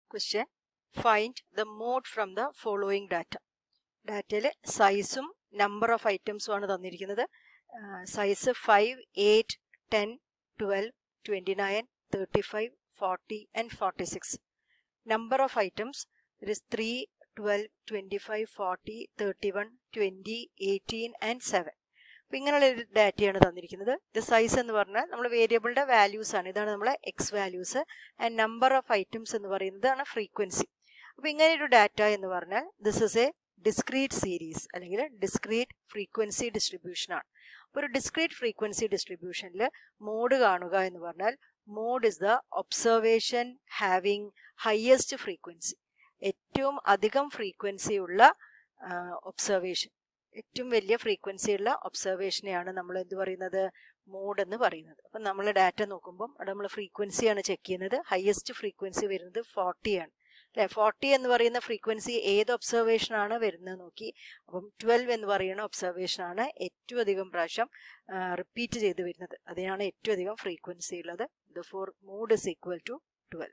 question find the mode from the following data ഡാറ്റയിൽ സൈസും number of ഐറ്റംസും ആണ് തന്നിരിക്കുന്നത് size five eight ten twelve twenty nine thirty five forty and forty six number of items it is three twelve twenty five forty thirty one twenty eighteen and seven അപ്പം ഇങ്ങനെയുള്ള ഒരു ഡാറ്റയാണ് തന്നിരിക്കുന്നത് ഇത് size എന്ന് പറഞ്ഞാൽ നമ്മൾ വേരിയബിളിൻ്റെ വാല്യൂസ് ആണ് ഇതാണ് നമ്മളെ x values and number of items എന്ന് പറയുന്നതാണ് ഫ്രീക്വൻസി അപ്പോൾ ഇങ്ങനെ ഒരു ഡാറ്റ എന്ന് പറഞ്ഞാൽ this is a discrete series അല്ലെങ്കിൽ ഡിസ്ക്രീറ്റ് ഫ്രീക്വൻസി ഡിസ്ട്രിബ്യൂഷൻ ആണ് അപ്പോൾ ഒരു ഡിസ്ക്രീറ്റ് ഫ്രീക്വൻസി ഡിസ്ട്രിബ്യൂഷനിൽ മോഡ് കാണുക എന്ന് പറഞ്ഞാൽ mode is the observation having highest frequency ഏറ്റവും അധികം ഫ്രീക്വൻസി ഉള്ള ഒബ്സർവേഷൻ ഏറ്റവും വലിയ ഫ്രീക്വൻസി ഉള്ള ഒബ്സർവേഷനെയാണ് നമ്മൾ എന്ത് പറയുന്നത് മോഡ് എന്ന് പറയുന്നത് അപ്പം നമ്മൾ ഡാറ്റ നോക്കുമ്പം അവിടെ നമ്മൾ ഫ്രീക്വൻസിയാണ് ചെക്ക് ചെയ്യുന്നത് ഹയസ്റ്റ് ഫ്രീക്വൻസി വരുന്നത് ഫോർട്ടി ആണ് അല്ലെ ഫോർട്ടി എന്ന് പറയുന്ന ഫ്രീക്വൻസി ഏത് ഒബ്സർവേഷൻ ആണ് വരുന്നത് നോക്കി അപ്പം ട്വൽവ് എന്ന് പറയുന്ന ഒബ്സർവേഷൻ ആണ് ഏറ്റവും അധികം പ്രാവശ്യം റിപ്പീറ്റ് ചെയ്ത് വരുന്നത് അതിനാണ് ഏറ്റവും അധികം ഫ്രീക്വൻസി ഉള്ളത് the four mode is equal to twelve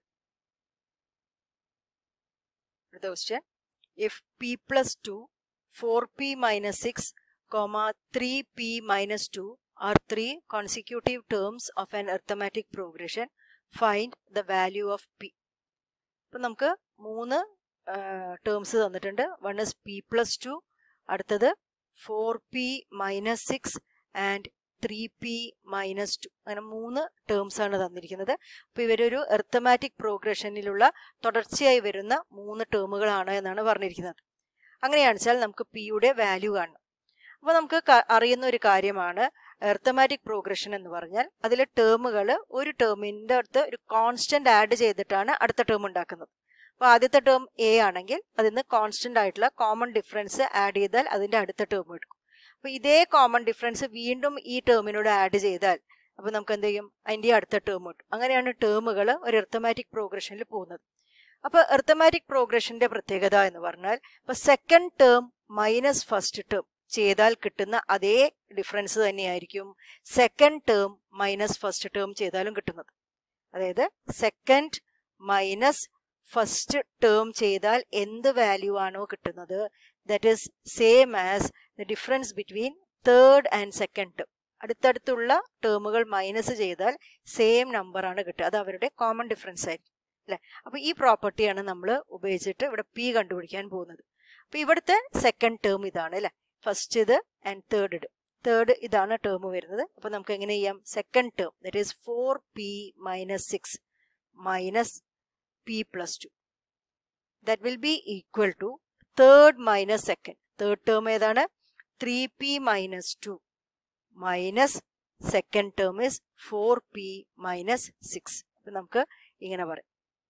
അടുത്ത question if p plus two four p minus six comma three p minus two are three consecutive terms of an arithmetic progression find the value of p അപ്പം നമുക്ക് മൂന്ന് terms തന്നിട്ടുണ്ട് one is p plus two അടുത്തത് four p minus six and three p minus two അങ്ങനെ മൂന്ന് terms ആണ് തന്നിരിക്കുന്നത് അപ്പോൾ ഇവരൊരു എർത്തമാറ്റിക് പ്രോഗ്രഷനിലുള്ള തുടർച്ചയായി വരുന്ന മൂന്ന് ടേമുകളാണ് എന്നാണ് പറഞ്ഞിരിക്കുന്നത് അങ്ങനെയാണെന്ന് വെച്ചാൽ നമുക്ക് പിയുടെ വാല്യൂ കാണണം അപ്പോൾ നമുക്ക് അറിയുന്ന ഒരു കാര്യമാണ് എർത്തമാറ്റിക് പ്രോഗ്രഷൻ എന്ന് പറഞ്ഞാൽ അതിലെ ടേമുകൾ ഒരു ടേമിൻ്റെ അടുത്ത് ഒരു കോൺസ്റ്റന്റ് ആഡ് ചെയ്തിട്ടാണ് അടുത്ത ടേം ഉണ്ടാക്കുന്നത് അപ്പോൾ ആദ്യത്തെ ടേം എ ആണെങ്കിൽ അതിൽ നിന്ന് കോൺസ്റ്റന്റ് ആയിട്ടുള്ള കോമൺ ഡിഫറൻസ് ആഡ് ചെയ്താൽ അതിൻ്റെ അടുത്ത ടേം എടുക്കും അപ്പോൾ ഇതേ കോമൺ ഡിഫറൻസ് വീണ്ടും ഈ ടേമിനോട് ആഡ് ചെയ്താൽ അപ്പോൾ നമുക്ക് എന്ത് ചെയ്യും അതിൻ്റെ അടുത്ത ടേം കിട്ടും അങ്ങനെയാണ് ടേമുകൾ ഒരു എർത്തമാറ്റിക് പ്രോഗ്രഷനിൽ പോകുന്നത് അപ്പോൾ എർത്തമാറ്റിക് പ്രോഗ്രഷന്റെ പ്രത്യേകത എന്ന് പറഞ്ഞാൽ ഇപ്പോൾ second term minus first term ചെയ്താൽ കിട്ടുന്ന അതേ ഡിഫറൻസ് തന്നെയായിരിക്കും second term minus first term ചെയ്താലും കിട്ടുന്നത് അതായത് സെക്കൻഡ് മൈനസ് ഫസ്റ്റ് ടേം ചെയ്താൽ എന്ത് വാല്യൂ ആണോ കിട്ടുന്നത് that is same as the difference between third and second term അടുത്തടുത്തുള്ള ടേമുകൾ മൈനസ് ചെയ്താൽ സെയിം നമ്പറാണ് കിട്ടുക അത് അവരുടെ കോമൺ ഡിഫറൻസ് ആയിരിക്കും അല്ലെ അപ്പൊ ഈ പ്രോപ്പർട്ടിയാണ് നമ്മൾ ഉപയോഗിച്ചിട്ട് ഇവിടെ പി കണ്ടുപിടിക്കാൻ പോകുന്നത് അപ്പൊ ഇവിടുത്തെ സെക്കൻഡ് ടേം ഇതാണ് അല്ലെ ഫസ്റ്റ് ഇത് ആൻഡ് തേർഡ് ഇത് തേർഡ് ഇതാണ് ടേം വരുന്നത് അപ്പൊ നമുക്ക് എങ്ങനെ ചെയ്യാം second term that is four p minus six minus p plus two that will be equal to third minus second third term ഏതാണ് three p minus two minus second term is four p minus six അപ്പൊ നമുക്ക് ഇങ്ങനെ പറയാം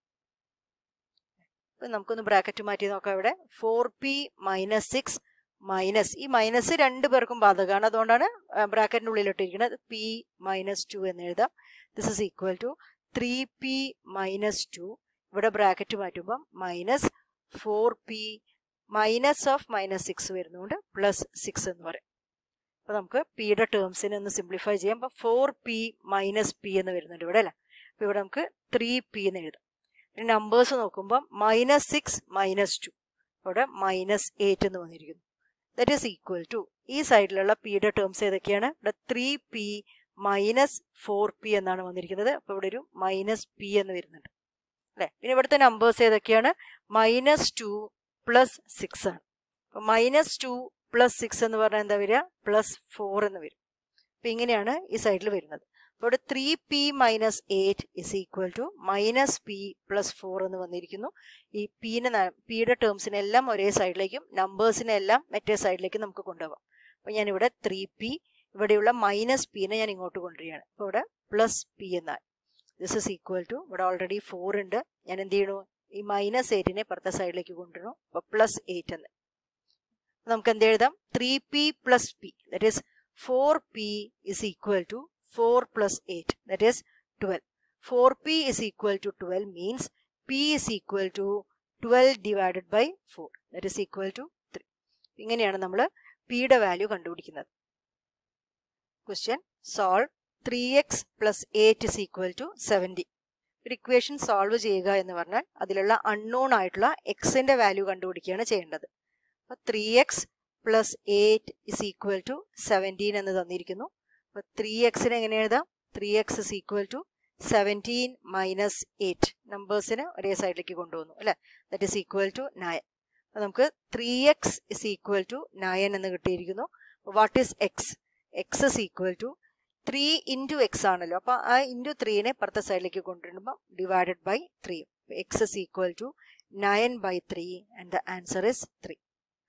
അപ്പൊ നമുക്കൊന്ന് bracket മാറ്റി നോക്കാം ഇവിടെ four p minus six minus ഈ മൈനസ് രണ്ടു പേർക്കും ബാധകമാണ് അതുകൊണ്ടാണ് ബ്രാക്കറ്റിന്റെ ഉള്ളിലിട്ടിരിക്കുന്നത് പി മൈനസ് ടു എന്ന് എഴുതാം this is equal to three p minus two ഇവിടെ ബ്രാക്കറ്റ് മാറ്റുമ്പം minus four p minus of minus six വരുന്നതുകൊണ്ട് പ്ലസ് സിക്സ് എന്ന് പറയും അപ്പൊ നമുക്ക് പിയുടെ ടേംസിനെ ഒന്ന് സിംപ്ലിഫൈ ചെയ്യാം അപ്പൊ ഫോർ പി മൈനസ് പി എന്ന് വരുന്നുണ്ട് ഇവിടെ അല്ലേ അപ്പൊ ഇവിടെ നമുക്ക് ത്രീ പി എന്ന് എഴുതാം പിന്നെ നമ്പേഴ്സ് നോക്കുമ്പോൾ മൈനസ് സിക്സ് മൈനസ് ടു ഇവിടെ മൈനസ് എയ്റ്റ് എന്ന് വന്നിരിക്കുന്നു ദറ്റ് ഈസ് ഈക്വൽ ടു ഈ സൈഡിലുള്ള പിയുടെ ടേംസ് ഏതൊക്കെയാണ് ഇവിടെ three p minus four p എന്നാണ് വന്നിരിക്കുന്നത് അപ്പോൾ ഇവിടെ ഒരു മൈനസ് പി എന്ന് വരുന്നുണ്ട് അല്ലേ പിന്നെ ഇവിടുത്തെ നമ്പേഴ്സ് ഏതൊക്കെയാണ് മൈനസ് ടു പ്ലസ് സിക്സ് ആണ് അപ്പോൾ മൈനസ് ടു പ്ലസ് സിക്സ് എന്ന് പറഞ്ഞാൽ എന്താ വരിക പ്ലസ് ഫോർ എന്ന് വരും അപ്പം ഇങ്ങനെയാണ് ഈ സൈഡിൽ വരുന്നത് അപ്പോൾ ഇവിടെ three p minus eight is equal to minus p plus four എന്ന് വന്നിരിക്കുന്നു ഈ പീനെ പിയുടെ ടേംസിനെല്ലാം ഒരേ സൈഡിലേക്കും നമ്പേഴ്സിനെല്ലാം മറ്റേ സൈഡിലേക്കും നമുക്ക് കൊണ്ടുപോകാം അപ്പോൾ ഞാനിവിടെ ത്രീ പി ഇവിടെയുള്ള മൈനസ് പീനെ ഞാൻ ഇങ്ങോട്ട് കൊണ്ടുവരികയാണ് അപ്പോൾ ഇവിടെ പ്ലസ് പി എന്നാൽ ദിസ് ഇസ് ഈക്വൽ ടു ഇവിടെ ഓൾറെഡി ഫോർ ഉണ്ട് ഞാൻ എന്ത് ചെയ്യണു ഈ മൈനസ് എയ്റ്റിനെ പുറത്തെ സൈഡിലേക്ക് കൊണ്ടുവരണു അപ്പോൾ പ്ലസ് എയ്റ്റ് എന്ന് നമുക്ക് എന്ത് എഴുതാം three p plus p that is four p is equal to four plus eight that is twelve four p is equal to twelve means p is equal to twelve divided by four that is equal to three ഇങ്ങനെയാണ് നമ്മൾ പിയുടെ value കണ്ടുപിടിക്കുന്നത് question solve three x plus eight is equal to seventy ഒരു equation solve ചെയ്യുക എന്ന് പറഞ്ഞാൽ അതിലുള്ള unknown ആയിട്ടുള്ള എക്സിന്റെ വാല്യൂ കണ്ടുപിടിക്കുകയാണ് ചെയ്യേണ്ടത് അപ്പോൾ three x plus eight is equal to seventeen എന്ന് തന്നിരിക്കുന്നു അപ്പോൾ ത്രീ എക്സിന് എങ്ങനെ എഴുതാം three x is equal to seventeen minus eight നമ്പേഴ്സിന് ഒരേ സൈഡിലേക്ക് കൊണ്ടുവന്നു അല്ലേ that is equal to nine അപ്പോൾ നമുക്ക് three x is equal to nine എന്ന് കിട്ടിയിരിക്കുന്നു what is x x is equal to three into x ആണല്ലോ അപ്പോൾ ആ ഇൻറ്റു ത്രീനെ പുറത്തെ സൈഡിലേക്ക് കൊണ്ടുവരുമ്പോൾ divided by three x is equal to nine by three and the answer is three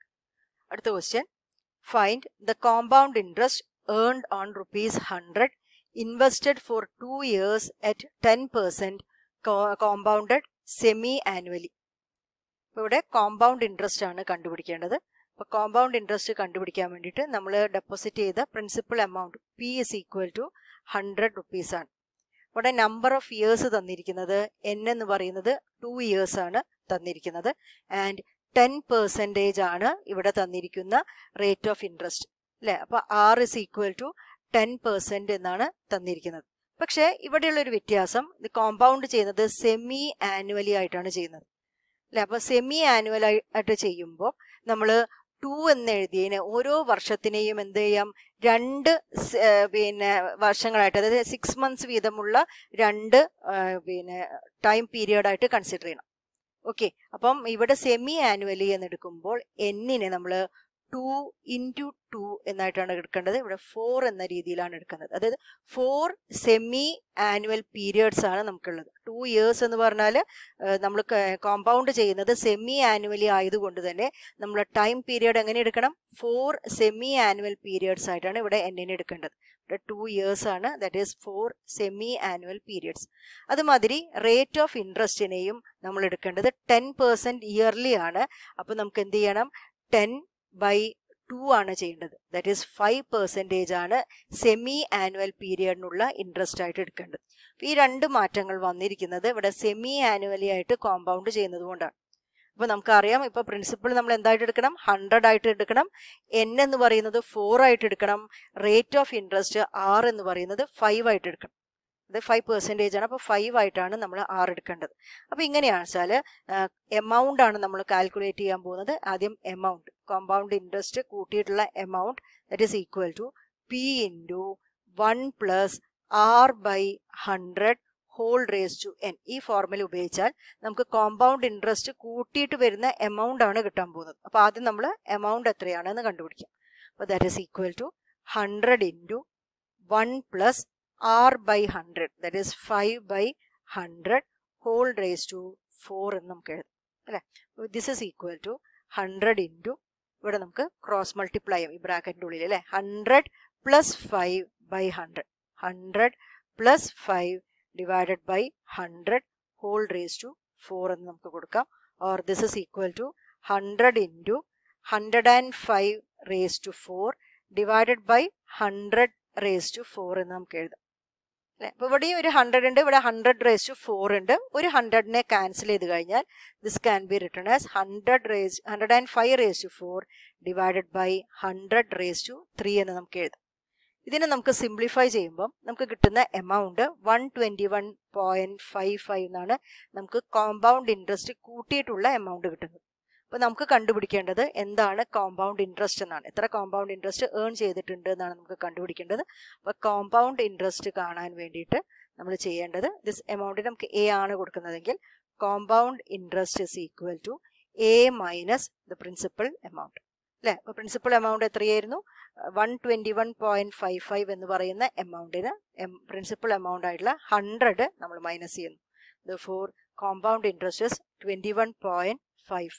അടുത്ത question find the compound interest earned on rupees hundred invested for two years at ten percent compounded semi annually ഇപ്പോൾ ഇവിടെ compound interest ആണ് കണ്ടുപിടിക്കേണ്ടത് അപ്പോൾ compound interest കണ്ടുപിടിക്കാൻ വേണ്ടിയിട്ട് നമ്മൾ deposit ചെയ്ത principal amount p is equal to hundred rupees ആണ് ഇവിടെ നമ്പർ ഓഫ് ഇയേഴ്സ് തന്നിരിക്കുന്നത് എൻ എന്ന് പറയുന്നത് ടു ഇയേഴ്സ് ആണ് തന്നിരിക്കുന്നത് ആൻഡ് ടെൻ പെർസെൻറ്റേജ് ആണ് ഇവിടെ തന്നിരിക്കുന്ന റേറ്റ് ഓഫ് ഇൻട്രസ്റ്റ് അല്ലേ അപ്പോൾ r is equal to ten percent എന്നാണ് തന്നിരിക്കുന്നത് പക്ഷേ ഇവിടെയുള്ള ഒരു വ്യത്യാസം ഇത് കോമ്പൗണ്ട് ചെയ്യുന്നത് സെമി ആനുവലി ആയിട്ടാണ് ചെയ്യുന്നത് അല്ലെ അപ്പൊ സെമി ആനുവൽ ആയിട്ട് ചെയ്യുമ്പോൾ നമ്മൾ ടു എന്ന് എഴുതിയതിന് ഓരോ വർഷത്തിനെയും എന്ത് ചെയ്യാം രണ്ട് പിന്നെ വർഷങ്ങളായിട്ട് അതായത് സിക്സ് മന്ത്സ് വീതമുള്ള രണ്ട് പിന്നെ ടൈം പീരിയഡ് ആയിട്ട് കൺസിഡർ ചെയ്യണം ഓക്കെ അപ്പം ഇവിടെ സെമി ആനുവലി എന്ന് എടുക്കുമ്പോൾ എന്നിനെ നമ്മൾ ടു ഇൻറ്റു ടു എന്നായിട്ടാണ് എടുക്കേണ്ടത് ഇവിടെ ഫോർ എന്ന രീതിയിലാണ് എടുക്കുന്നത് അതായത് ഫോർ സെമി ആനുവൽ പീരിയഡ്സ് ആണ് നമുക്കുള്ളത് ടു ഇയേഴ്സ് എന്ന് പറഞ്ഞാൽ നമ്മൾ കോമ്പൗണ്ട് ചെയ്യുന്നത് സെമി ആനുവലി ആയതുകൊണ്ട് തന്നെ നമ്മൾ ടൈം പീരിയഡ് എങ്ങനെ എടുക്കണം ഫോർ സെമി ആനുവൽ പീരിയഡ്സ് ആയിട്ടാണ് ഇവിടെ എന്നിനെ എടുക്കേണ്ടത് ഇവിടെ ടു ഇയേഴ്സ് ആണ് that is four semi annual periods അതുമാതിരി റേറ്റ് ഓഫ് ഇൻട്രസ്റ്റിനെയും നമ്മൾ എടുക്കേണ്ടത് ടെൻ പെർസെൻറ്റ് ഇയർലി ആണ് അപ്പോൾ നമുക്ക് എന്ത് ചെയ്യണം ടെൻ ബൈ ടു ആണ് ചെയ്യേണ്ടത് ദാറ്റ് ഈസ് ഫൈവ് പെർസെൻറ്റേജ് ആണ് സെമി ആനുവൽ പീരിയഡിനുള്ള ഇൻട്രസ്റ്റ് ആയിട്ട് എടുക്കേണ്ടത് ഈ രണ്ട് മാറ്റങ്ങൾ വന്നിരിക്കുന്നത് ഇവിടെ സെമി ആനുവലി ആയിട്ട് കോമ്പൗണ്ട് ചെയ്യുന്നത് കൊണ്ടാണ് അപ്പോൾ നമുക്കറിയാം ഇപ്പോൾ പ്രിൻസിപ്പിൾ നമ്മൾ എന്തായിട്ട് എടുക്കണം ഹൺഡ്രഡ് ആയിട്ട് എടുക്കണം എൻ എന്ന് പറയുന്നത് ഫോർ ആയിട്ട് എടുക്കണം റേറ്റ് ഓഫ് ഇൻട്രസ്റ്റ് ആർ എന്ന് പറയുന്നത് ഫൈവ് ആയിട്ട് എടുക്കണം അത് ഫൈവ് പെർസെൻറ്റേജ് ആണ് അപ്പോൾ ഫൈവ് ആയിട്ടാണ് നമ്മൾ ആർ എടുക്കേണ്ടത് അപ്പോൾ ഇങ്ങനെയാണ് വെച്ചാൽ എമൗണ്ട് ആണ് നമ്മൾ കാൽക്കുലേറ്റ് ചെയ്യാൻ പോകുന്നത് ആദ്യം എമൗണ്ട് കോമ്പൗണ്ട് ഇൻട്രസ്റ്റ് കൂട്ടിയിട്ടുള്ള amount that is equal to p into one plus r by hundred whole raise to n ഈ ഫോർമുല ഉപയോഗിച്ചാൽ നമുക്ക് കോമ്പൗണ്ട് ഇൻട്രസ്റ്റ് കൂട്ടിയിട്ട് വരുന്ന എമൗണ്ട് ആണ് കിട്ടാൻ പോകുന്നത് അപ്പോൾ ആദ്യം നമ്മൾ എമൗണ്ട് എത്രയാണെന്ന് കണ്ടുപിടിക്കാം അപ്പോൾ that is equal to hundred into one plus r by hundred that is five by hundred whole raise to four എന്ന് നമുക്ക് എഴുതാം അല്ലേ this is equal to hundred into ഇവിടെ നമുക്ക് ക്രോസ് മൾട്ടിപ്ലൈ ചെയ്യാം ഈ ബ്രാക്കറ്റിൻ്റെ ഉള്ളിൽ അല്ലേ hundred plus five by hundred hundred plus five divided by hundred whole raise to four എന്ന് നമുക്ക് കൊടുക്കാം or this is equal to hundred into hundred and five raise to four divided by hundred raise to four എന്ന് നമുക്ക് എഴുതാം അല്ലെ അപ്പൊ ഇവിടെയും ഒരു ഹൺഡ്രഡ് ഉണ്ട് ഇവിടെ ഹൺഡ്രഡ് റേസ് ടു ഫോർ ഉണ്ട് ഒരു ഹൺഡ്രഡിനെ ക്യാൻസൽ ചെയ്ത് കഴിഞ്ഞാൽ this can be written as hundred raise hundred and five raise to four divided by hundred raise to three എന്ന് നമുക്ക് എഴുതാം ഇതിനെ നമുക്ക് സിംപ്ലിഫൈ ചെയ്യുമ്പം നമുക്ക് കിട്ടുന്ന amount one twenty one point five five എന്നാണ് നമുക്ക് കോമ്പൗണ്ട് ഇൻട്രസ്റ്റ് കൂട്ടിയിട്ടുള്ള എമൗണ്ട് കിട്ടുന്നത് അപ്പോൾ നമുക്ക് കണ്ടുപിടിക്കേണ്ടത് എന്താണ് കോമ്പൗണ്ട് ഇൻട്രസ്റ്റ് എന്നാണ് എത്ര കോമ്പൗണ്ട് ഇൻട്രസ്റ്റ് ഏൺ ചെയ്തിട്ടുണ്ട് എന്നാണ് നമുക്ക് കണ്ടുപിടിക്കേണ്ടത് അപ്പോൾ കോമ്പൗണ്ട് ഇൻട്രസ്റ്റ് കാണാൻ വേണ്ടിയിട്ട് നമ്മൾ ചെയ്യേണ്ടത് ദിസ് എമൗണ്ട് നമുക്ക് എ ആണ് കൊടുക്കുന്നതെങ്കിൽ compound interest is equal to A minus the principal amount അല്ലേ അപ്പോൾ പ്രിൻസിപ്പൽ എമൗണ്ട് എത്രയായിരുന്നു one twenty one point five five എന്ന് പറയുന്ന എമൗണ്ടിന് പ്രിൻസിപ്പൽ എമൗണ്ട് ആയിട്ടുള്ള ഹൺഡ്രഡ് നമ്മൾ മൈനസ് ചെയ്യുന്നു therefore compound interest twenty one point five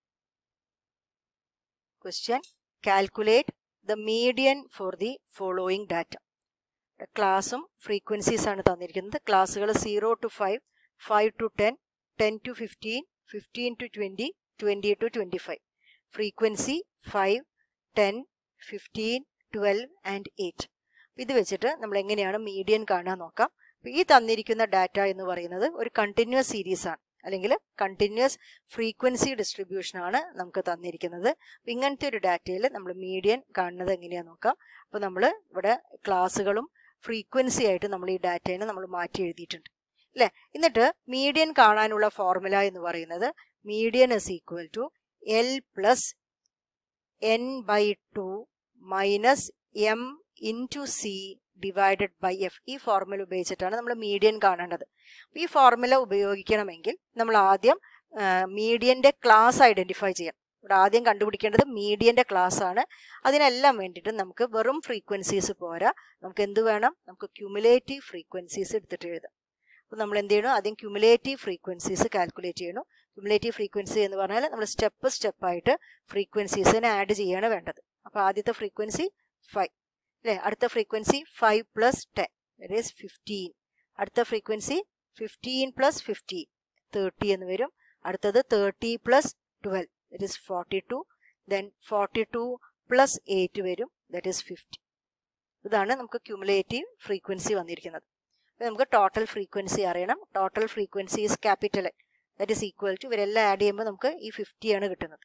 question calculate the median for the following data ക്ലാസ്സും ഫ്രീക്വൻസീസ് ആണ് തന്നിരിക്കുന്നത് ക്ലാസ്സുകൾ zero to five five to ten ten to fifteen fifteen to twenty twenty two twenty five frequency five ten fifteen twelve and eight ഇത് വെച്ചിട്ട് നമ്മൾ എങ്ങനെയാണ് median കാണാൻ നോക്കാം ഈ തന്നിരിക്കുന്ന ഡാറ്റ എന്ന് പറയുന്നത് ഒരു കണ്ടിന്യൂസ് സീരീസ് ആണ് അല്ലെങ്കിൽ കണ്ടിന്യൂസ് ഫ്രീക്വൻസി ഡിസ്ട്രിബ്യൂഷൻ ആണ് നമുക്ക് തന്നിരിക്കുന്നത് ഇങ്ങനത്തെ ഒരു ഡാറ്റയിൽ നമ്മൾ മീഡിയൻ കാണുന്നത് എങ്ങനെയാണെന്ന് നോക്കാം അപ്പോൾ നമ്മൾ ഇവിടെ ക്ലാസ്സുകളും ഫ്രീക്വൻസി ആയിട്ട് നമ്മൾ ഈ ഡാറ്റേനെ നമ്മൾ മാറ്റി എഴുതിയിട്ടുണ്ട് അല്ലെ എന്നിട്ട് മീഡിയൻ കാണാനുള്ള ഫോർമുല എന്ന് പറയുന്നത് median is equal to L plus N by two minus M into C divided by F ഈ ഫോർമുല ഉപയോഗിച്ചിട്ടാണ് നമ്മൾ മീഡിയൻ കാണേണ്ടത് ഈ ഫോർമുല ഉപയോഗിക്കണമെങ്കിൽ നമ്മൾ ആദ്യം മീഡിയന്റെ ക്ലാസ് ഐഡന്റിഫൈ ചെയ്യണം ഇവിടെ ആദ്യം കണ്ടുപിടിക്കേണ്ടത് മീഡിയന്റെ ക്ലാസ് ആണ് അതിനെല്ലാം വേണ്ടിയിട്ട് നമുക്ക് വെറും ഫ്രീക്വൻസീസ് പോരാ നമുക്ക് എന്ത് വേണം നമുക്ക് ക്യുമുലേറ്റീവ് ഫ്രീക്വൻസീസ് എടുത്തിട്ട് എഴുതാം അപ്പോൾ നമ്മൾ എന്ത് ചെയ്യണം ആദ്യം ക്യുമുലേറ്റീവ് ഫ്രീക്വൻസീസ് കാൽക്കുലേറ്റ് ചെയ്യണം ക്യുമുലേറ്റീവ് ഫ്രീക്വൻസി എന്ന് പറഞ്ഞാൽ നമ്മൾ സ്റ്റെപ്പ് സ്റ്റെപ്പായിട്ട് ഫ്രീക്വൻസീസിനെ ആഡ് ചെയ്യാണ് വേണ്ടത് അപ്പോൾ ആദ്യത്തെ ഫ്രീക്വൻസി ഫൈവ് അല്ലേ അടുത്ത frequency five plus ten that is fifteen അടുത്ത frequency fifteen plus fifteen thirty എന്ന് വരും അടുത്തത് thirty plus twelve that is forty two then forty two plus eight വരും ദറ്റ് ഈസ് ഫിഫ്റ്റി ഇതാണ് നമുക്ക് ക്യുമുലേറ്റീവ് ഫ്രീക്വൻസി വന്നിരിക്കുന്നത് നമുക്ക് ടോട്ടൽ ഫ്രീക്വൻസി അറിയണം total frequency is capital that is equal to ഇവരെല്ലാം ആഡ് ചെയ്യുമ്പോൾ നമുക്ക് ഈ ഫിഫ്റ്റി ആണ് കിട്ടുന്നത്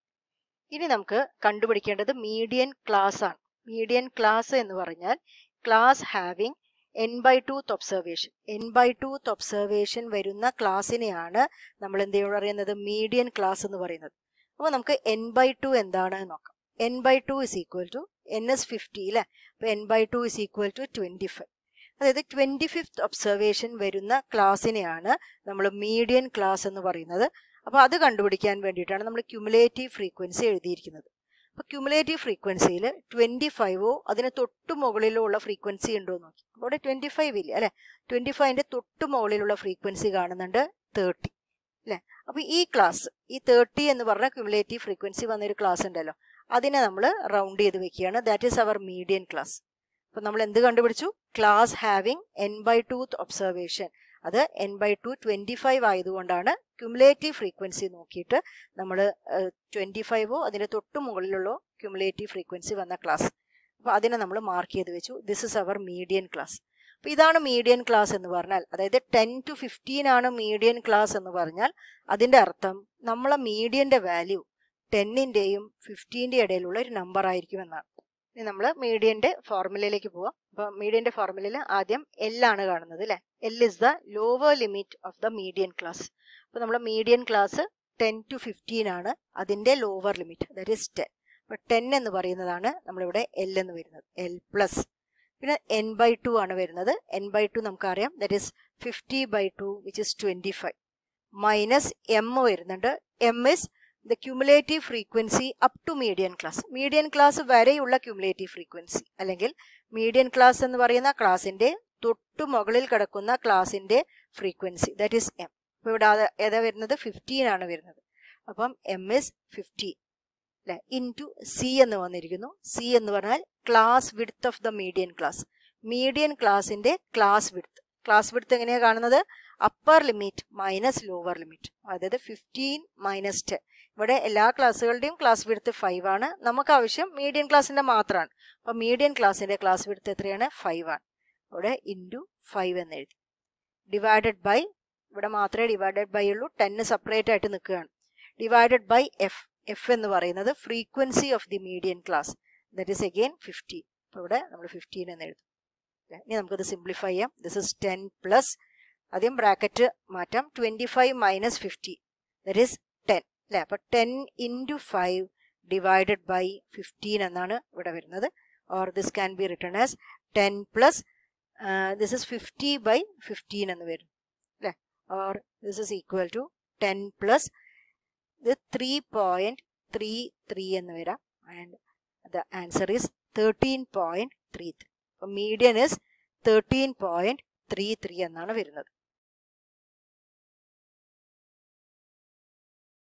ഇനി നമുക്ക് കണ്ടുപിടിക്കേണ്ടത് മീഡിയൻ ക്ലാസ് ആണ് മീഡിയൻ ക്ലാസ് എന്ന് പറഞ്ഞാൽ class having N by twoth observation N by twoth observation വരുന്ന ക്ലാസ്സിനെയാണ് നമ്മൾ എന്ത് പറയുന്നത് മീഡിയൻ ക്ലാസ് എന്ന് പറയുന്നത് അപ്പോൾ നമുക്ക് എൻ ബൈ ടു എന്താണ് നോക്കാം N by two is equal to N is fifty അല്ലേ അപ്പോൾ N by two is equal to twenty five അതായത് ട്വൻറ്റി ഫിഫ്ത്ത് ഒബ്സർവേഷൻ വരുന്ന ക്ലാസ്സിനെയാണ് നമ്മൾ മീഡിയൻ ക്ലാസ് എന്ന് പറയുന്നത് അപ്പോൾ അത് കണ്ടുപിടിക്കാൻ വേണ്ടിയിട്ടാണ് നമ്മൾ ക്യുമുലേറ്റീവ് ഫ്രീക്വൻസി എഴുതിയിരിക്കുന്നത് അപ്പോൾ ക്യുമുലേറ്റീവ് ഫ്രീക്വൻസിയിൽ ട്വൻറ്റി ഫൈവോ അതിന് തൊട്ട് മുകളിലോ ഉള്ള ഫ്രീക്വൻസി ഉണ്ടോ എന്ന് നോക്കി അവിടെ ട്വൻറ്റി ഫൈവ് ഇല്ല അല്ലെ ട്വൻറ്റി ഫൈവിൻ്റെ തൊട്ട് മുകളിലുള്ള ഫ്രീക്വൻസി കാണുന്നുണ്ട് തേർട്ടി അല്ലെ അപ്പോൾ ഈ ക്ലാസ് ഈ തേർട്ടി എന്ന് പറഞ്ഞ ക്യുമുലേറ്റീവ് ഫ്രീക്വൻസി വന്നൊരു ക്ലാസ് ഉണ്ടല്ലോ അതിനെ നമ്മൾ റൗണ്ട് ചെയ്ത് വെക്കുകയാണ് that is our median class അപ്പോൾ നമ്മൾ എന്ത് കണ്ടുപിടിച്ചു class having N by twoth observation അത് N by two twenty five ആയതുകൊണ്ടാണ് ക്യുമുലേറ്റീവ് ഫ്രീക്വൻസി നോക്കിയിട്ട് നമ്മൾ ട്വൻറ്റി ഫൈവോ അതിൻ്റെ തൊട്ട് മുകളിലുള്ള ക്യുമുലേറ്റീവ് ഫ്രീക്വൻസി വന്ന ക്ലാസ് അപ്പോൾ അതിനെ നമ്മൾ മാർക്ക് ചെയ്ത് വെച്ചു this is our median class അപ്പോൾ ഇതാണ് മീഡിയൻ ക്ലാസ് എന്ന് പറഞ്ഞാൽ അതായത് ടെൻ ടു ഫിഫ്റ്റീൻ ആണ് മീഡിയൻ ക്ലാസ് എന്ന് പറഞ്ഞാൽ അതിൻ്റെ അർത്ഥം നമ്മളെ മീഡിയൻ്റെ വാല്യൂ ടെന്നിൻ്റെയും ഫിഫ്റ്റീൻ്റെ ഇടയിലുള്ള ഒരു നമ്പർ ആയിരിക്കും എന്നാണ് ഇനി നമ്മൾ മീഡിയന്റെ ഫോർമുലയിലേക്ക് പോവാം അപ്പൊ മീഡിയന്റെ ഫോർമുലയിൽ ആദ്യം എൽ ആണ് കാണുന്നത് അല്ലെ L is the lower limit of the median class അപ്പൊ നമ്മുടെ median class ten to fifteen ആണ് അതിന്റെ lower limit that is ten അപ്പൊ ടെൻ എന്ന് പറയുന്നതാണ് നമ്മളിവിടെ എൽ എന്ന് വരുന്നത് എൽ പ്ലസ് പിന്നെ എൻ ബൈ ടു ആണ് വരുന്നത് എൻ ബൈ ടു നമുക്കറിയാം that is fifty by two which is twenty five minus M വരുന്നുണ്ട് M is the cumulative frequency up to median class median class വരെയുള്ള cumulative frequency അല്ലെങ്കിൽ median class എന്ന് പറയുന്ന ക്ലാസിന്റെ തൊട്ടു മുകളിൽ കിടക്കുന്ന ക്ലാസിന്റെ ഫ്രീക്വൻസി ദാറ്റ് ഈസ് എം അപ്പോൾ ഇവിടെ ഏതാ വരുന്നത് ഫിഫ്റ്റീൻ ആണ് വരുന്നത് അപ്പം എം ഇസ് ഫിഫ്റ്റീൻ അല്ലെ ഇൻ ടു സി എന്ന് വന്നിരിക്കുന്നു സി എന്ന് പറഞ്ഞാൽ class width of the median class median ക്ലാസിന്റെ ക്ലാസ് വിഡ്ത്ത് ക്ലാസ് വിഡ്ത്ത് എങ്ങനെയാണ് കാണുന്നത് upper limit minus lower limit അതായത് ഫിഫ്റ്റീൻ മൈനസ് ടെൻ ഇവിടെ എല്ലാ ക്ലാസ്സുകളുടെയും ക്ലാസ് വിഡ്ത്ത് ഫൈവ് ആണ് നമുക്ക് ആവശ്യം മീഡിയൻ ക്ലാസ്സിന്റെ മാത്രമാണ് അപ്പൊ മീഡിയൻ ക്ലാസ്സിന്റെ ക്ലാസ് വിഡ്ത്ത് എത്രയാണ് ഫൈവ് ആണ് ഇവിടെ ഇൻറ്റു ഫൈവ് എന്ന് എഴുതി ഡിവൈഡഡ് ബൈ ഇവിടെ മാത്രമേ ഡിവൈഡഡ് ബൈ ഉള്ളൂ ടെന്ന് സെപ്പറേറ്റ് ആയിട്ട് നിൽക്കുകയാണ് ഡിവൈഡഡ് ബൈ എഫ് എഫ് എന്ന് പറയുന്നത് frequency of the median class that is again fifteen അപ്പോൾ ഇവിടെ നമ്മൾ ഫിഫ്റ്റീൻ എന്ന് എഴുതും ഇനി നമുക്കത് സിംപ്ലിഫൈ ചെയ്യാം ദിസ് ഇസ് ടെൻ പ്ലസ് ആദ്യം ബ്രാക്കറ്റ് മാറ്റാം twenty five minus fifty that is ten അല്ലേ അപ്പോൾ ten into five divided by fifteen എന്നാണ് ഇവിടെ വരുന്നത് or this can be written as ten plus this is fifty by fifteen എന്ന് വരും അല്ലേ or this is equal to ten plus ഇത് three point three three എന്ന് വരാം and the answer is thirteen point three three അപ്പം median is thirteen point three three എന്നാണ് വരുന്നത്